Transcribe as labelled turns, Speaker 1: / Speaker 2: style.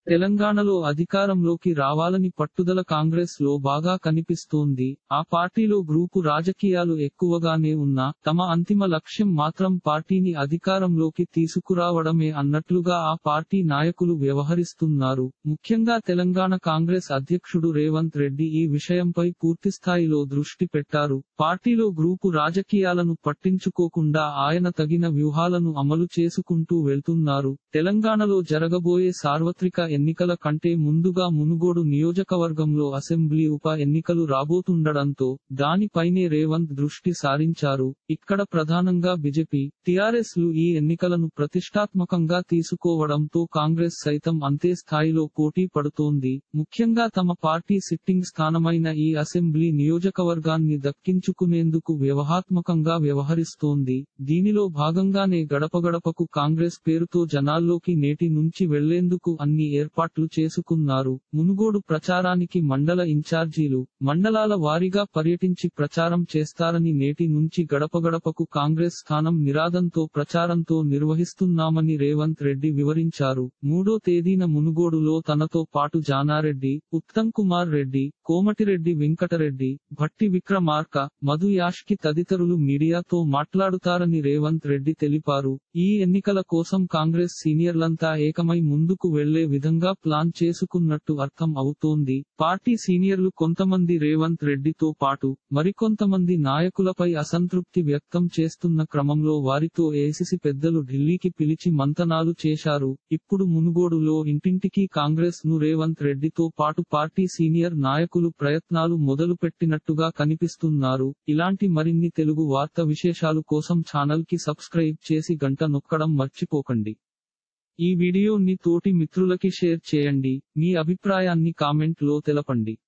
Speaker 1: తెలంగాణలో అధికారంలోకి రావాలని పట్టుదల కాంగ్రెస్ లో బాగా కనిపిస్తోంది ఆ పార్టీలో గ్రూపు రాజకీయాలు ఎక్కువగానే ఉన్నా తమ అంతిమ లక్ష్యం మాత్రం పార్టీని అధికారంలోకి తీసుకురావడమే అన్నట్లుగా ఆ పార్టీ నాయకులు వ్యవహరిస్తున్నారు ముఖ్యంగా తెలంగాణ కాంగ్రెస్ అధ్యక్షుడు రేవంత్ రెడ్డి ఈ విషయంపై పూర్తిస్థాయిలో దృష్టి పెట్టారు పార్టీలో గ్రూపు రాజకీయాలను పట్టించుకోకుండా ఆయన తగిన వ్యూహాలను అమలు చేసుకుంటూ వెళ్తున్నారు తెలంగాణలో జరగబోయే సార్వత్రిక ఎన్నికల కంటే ముందుగా మునుగోడు నియోజకవర్గంలో అసెంబ్లీ ఉప ఎన్నికలు రాబోతుండడంతో దానిపైనే రేవంత్ దృష్టి సారించారు ఇక్కడ ప్రధానంగా బీజేపీ టిఆర్ఎస్ లు ఈ ఎన్నికలను ప్రతిష్టాత్మకంగా తీసుకోవడంతో కాంగ్రెస్ సైతం అంతే స్థాయిలో పోటీ పడుతోంది ముఖ్యంగా తమ పార్టీ సిట్టింగ్ స్థానమైన ఈ అసెంబ్లీ నియోజకవర్గాన్ని దక్కించుకునేందుకు వ్యవహాత్మకంగా వ్యవహరిస్తోంది దీనిలో భాగంగానే గడప గడపకు కాంగ్రెస్ పేరుతో జనాల్లోకి నేటి నుంచి వెళ్లేందుకు అన్ని ఏర్పాట్లు చేసుకున్నారు మునుగోడు ప్రచారానికి మండల ఇన్ఛార్జీలు మండలాల వారీగా పర్యటించి ప్రచారం చేస్తారని నేటి నుంచి గడప గడపకు కాంగ్రెస్ స్థానం నిరాదంతో ప్రచారంతో నిర్వహిస్తున్నామని రేవంత్ రెడ్డి వివరించారు మూడో తేదీన మునుగోడులో తనతో పాటు జానారెడ్డి ఉత్తమ్ కుమార్ రెడ్డి కోమటిరెడ్డి వెంకటరెడ్డి భట్టి విక్రమార్క మధు యాష్కి తదితరులు మీడియాతో మాట్లాడుతారని రేవంత్ రెడ్డి తెలిపారు ఈ ఎన్నికల కోసం కాంగ్రెస్ సీనియర్లంతా ఏకమై ముందుకు వెళ్లే విధంగా ప్లాన్ చేసుకున్నట్టు అర్థం అవుతోంది పార్టీ సీనియర్లు కొంతమంది రేవంత్ రెడ్డితో పాటు మరికొంతమంది నాయకులపై అసంతృప్తి వ్యక్తం చేస్తున్న క్రమంలో వారితో ఏసిసి పెద్దలు ఢిల్లీకి పిలిచి మంతనాలు చేశారు ఇప్పుడు మునుగోడులో ఇంటింటికి కాంగ్రెస్ ను రేవంత్ రెడ్డితో పాటు పార్టీ సీనియర్ నాయకులు ప్రయత్నాలు మొదలుపెట్టినట్టుగా కనిపిస్తున్నారు ఇలాంటి మరిన్ని తెలుగు వార్త విశేషాలు కోసం ఛానల్ కి సబ్స్క్రైబ్ చేసి గంట నొక్కడం మర్చిపోకండి ఈ వీడియోని తోటి మిత్రులకి షేర్ చేయండి మీ అభిప్రాయాన్ని కామెంట్ లో తెలపండి